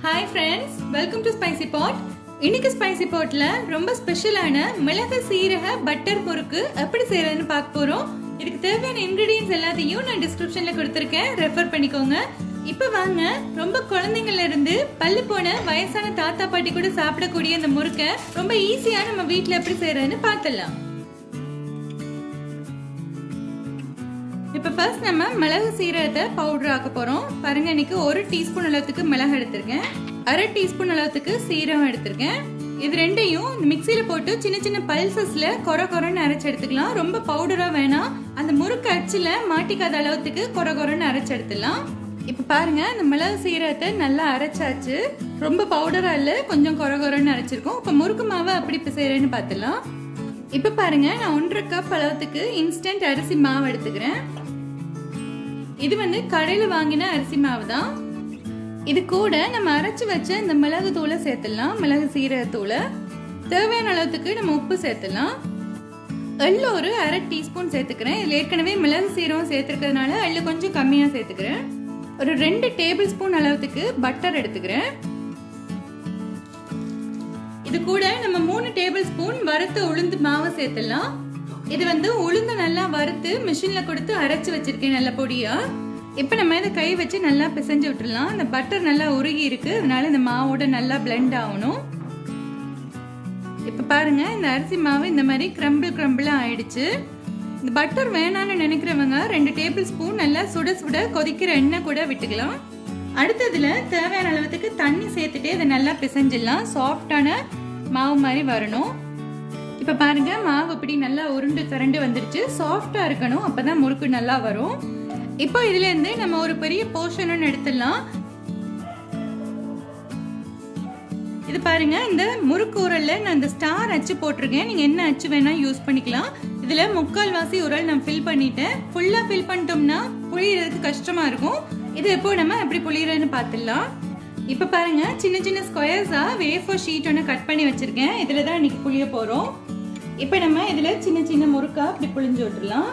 hi friends welcome to spicy pot இன்னைக்கு spicy பாட்ல ரொம்ப ஸ்பெஷலான மிளகு சீரக பட்டர் முறுக்கு எப்படி செய்யறதுன்னு பார்க்க போறோம் இதுக்கு தேவையான இன்கிரீடியன்ஸ் எல்லாத்தையும் நான் டிஸ்கிரிப்ஷன்ல கொடுத்துருக்கேன் ரெஃபர் பண்ணிக்கோங்க இப்போ வாங்க ரொம்ப குழந்தைங்கள்ல இருந்து பல்லு போன வயசான தாத்தா பாட்டி கூட சாப்பிடக்கூடிய இந்த முறுக்கை ரொம்ப ஈஸியா நம்ம வீட்ல எப்படி செய்யறதுன்னு பார்த்துடலாம் இப்போ ஃபர்ஸ்ட் நம்ம மிளகு சீரகத்தை பவுடர் ஆக்க போகிறோம் பாருங்க இன்னைக்கு ஒரு டீஸ்பூன் அளவுக்கு மிளகு எடுத்திருக்கேன் அரை டீஸ்பூன் அளவுக்கு சீரகம் எடுத்திருக்கேன் இது ரெண்டையும் மிக்சியில் போட்டு சின்ன சின்ன பல்சஸ்ல கொர கொரன்னு அரைச்சு எடுத்துக்கலாம் ரொம்ப பவுடரா வேணாம் அந்த முறுக்கு அச்சில் மாட்டிக்காத அளவுக்கு கொர கொரன்னு அரைச்சு எடுத்துடலாம் இப்போ பாருங்க இந்த மிளகு சீரகத்தை நல்லா அரைச்சாச்சு ரொம்ப பவுடரா இல்லை கொஞ்சம் கொர கொரன்னு அரைச்சிருக்கோம் இப்போ முறுக்கு மாவை அப்படி இப்போ செய்யறேன்னு பார்த்துலாம் இப்போ பாருங்க நான் ஒன்றரை கப் அளவுக்கு இன்ஸ்டன்ட் அரிசி மாவு எடுத்துக்கிறேன் இது வந்து கடையில் வாங்கின அரிசி மாவு தான் இது கூட நம்ம அரைச்சு வச்ச இந்த மிளகு தூளை சேர்த்துடலாம் மிளகு சீரகத்தூளை தேவையான அளவுக்கு நம்ம உப்பு சேர்த்துடலாம் எள்ளு ஒரு அரை டீஸ்பூன் சேர்த்துக்கிறேன் இதில் ஏற்கனவே மிளகு சீரகம் சேர்த்துருக்கிறதுனால எள்ளு கொஞ்சம் கம்மியாக சேர்த்துக்கிறேன் ஒரு ரெண்டு டேபிள் ஸ்பூன் அளவுக்கு பட்டர் எடுத்துக்கிறேன் இது கூட நம்ம மூணு டேபிள் ஸ்பூன் வறுத்த உளுந்து மாவு சேர்த்துடலாம் இது வந்து உளுந்து நல்லா வறுத்து மிஷின்ல கொடுத்து அரைச்சு வச்சிருக்கேன் நல்ல பொடியா இப்போ நம்ம இதை கை வச்சு நல்லா பிசைஞ்சு விட்டுடலாம் இந்த பட்டர் நல்லா உருகி இருக்கு அதனால இந்த மாவோட நல்லா பிளெண்ட் ஆகணும் இப்போ பாருங்க இந்த அரிசி மாவு இந்த மாதிரி கிரம்பிள் கிரம்பிளாக ஆயிடுச்சு இந்த பட்டர் வேணாம்னு நினைக்கிறவங்க ரெண்டு டேபிள் ஸ்பூன் நல்லா சுட சுட கொதிக்கிற எண்ணெய் கூட விட்டுக்கலாம் அடுத்ததுல தேவையான அளவுக்கு தண்ணி சேர்த்துட்டு இதை நல்லா பிசைஞ்சிடலாம் சாஃப்டான மாவு மாதிரி வரணும் இப்போ பாருங்க மாவு இப்படி நல்லா உருண்டு திரண்டு வந்துருச்சு சாஃப்டா இருக்கணும் அப்பதான் முறுக்கு நல்லா வரும் இப்போ இதுல இருந்து நம்ம ஒரு பெரிய போர்ஷன் எடுத்துடலாம் இது பாருங்க இந்த முறுக்கு உரல்ல நான் இந்த ஸ்டார் அச்சு போட்டிருக்கேன் நீங்க என்ன அச்சு வேணா யூஸ் பண்ணிக்கலாம் இதுல முக்கால் வாசி உரல் நான் ஃபில் பண்ணிட்டேன் ஃபுல்லா ஃபில் பண்ணிட்டோம்னா புளியறதுக்கு கஷ்டமா இருக்கும் இது எப்போ நம்ம எப்படி புளியறதுன்னு பார்த்துடலாம் இப்போ பாருங்க சின்ன சின்ன ஸ்கொயர்ஸா வேஃபோ ஷீட் ஒன்று கட் பண்ணி வச்சிருக்கேன் இதில் தான் இன்னைக்கு புளிய போகிறோம் இப்போ நம்ம இதில் சின்ன சின்ன முறுக்கா இப்படி புளிஞ்சு விட்டுடலாம்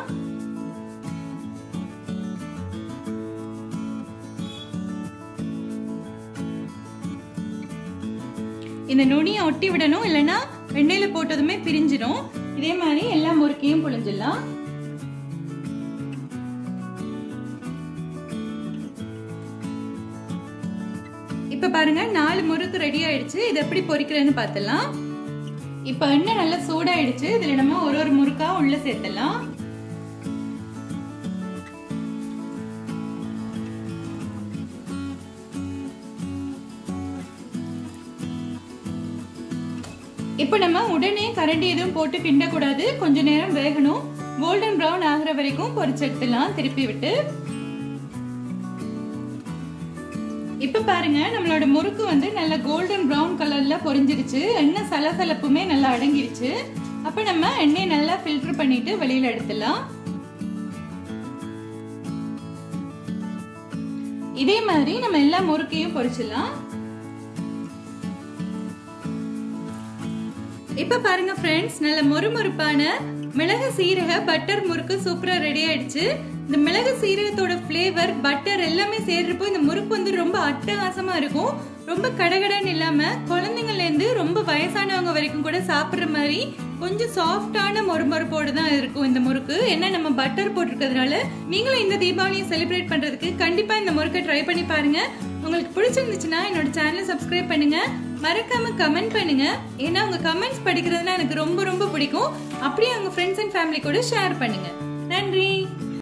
இந்த நுனியை ஒட்டி விடணும் இல்லைன்னா வெண்ணெயில போட்டதுமே பிரிஞ்சிடும் இதே மாதிரி எல்லா முறுக்கையும் புளிஞ்சிடலாம் இப்ப பாருங்க நாலு முறுக்கு ரெடி ஆயிடுச்சு இது எப்படி பொரிக்கிறேன்னு பார்த்தலாம் இப்ப எண்ணெய் நல்லா சூடாயிடுச்சு இதுல நம்ம ஒரு ஒரு முறுக்கா உள்ள சேர்த்தலாம் இப்ப நம்ம உடனே கரண்டி எதுவும் போட்டு கிண்டக்கூடாது கொஞ்ச நேரம் வேகணும் கோல்டன் ப்ரௌன் ஆகுற வரைக்கும் பொரிச்சு எடுத்துலாம் திருப்பி விட்டு இப்ப பாருங்க நம்மளோட முறுக்கு வந்து நல்ல கோல்டன் ப்ரௌன் கலர்ல பொரிஞ்சிருச்சு எண்ணெய் சலசலப்புமே நல்லா அடங்கிருச்சு அப்ப நம்ம எண்ணெய் நல்லா ஃபில்டர் பண்ணிட்டு வெளியில எடுத்துலாம் இதே மாதிரி நம்ம எல்லா முறுக்கையும் பொரிச்சிடலாம் இப்ப பாருங்க ஃப்ரெண்ட்ஸ் நல்ல மொறுமொறுப்பான மிளகு சீரக பட்டர் முறுக்கு சூப்பரா ரெடி ஆயிடுச்சு இந்த மிளகு சீரகத்தோட ஃப்ளேவர் பட்டர் எல்லாமே சேர்றப்போ இந்த முறுக்கு வந்து ரொம்ப அட்டகாசமா இருக்கும் ரொம்ப கடகடன்னு இல்லாம குழந்தைங்கள்ல இருந்து ரொம்ப வயசானவங்க வரைக்கும் கூட சாப்பிடுற மாதிரி கொஞ்சம் சாஃப்டான மொறுமொறுப்போடு தான் இருக்கும் இந்த முறுக்கு ஏன்னா நம்ம பட்டர் போட்டிருக்கிறதுனால நீங்களும் இந்த தீபாவளியை செலிப்ரேட் பண்றதுக்கு கண்டிப்பா இந்த முறுக்கை ட்ரை பண்ணி பாருங்க உங்களுக்கு பிடிச்சிருந்துச்சுன்னா என்னோட சேனலை சப்ஸ்கிரைப் பண்ணுங்க மறக்காம கமெண்ட் பண்ணுங்க ஏன்னா உங்க கமெண்ட்ஸ் படிக்கிறதுனா எனக்கு ரொம்ப ரொம்ப பிடிக்கும் அப்படியே உங்க ஃப்ரெண்ட்ஸ் அண்ட் ஃபேமிலி கூட ஷேர் பண்ணுங்க நன்றி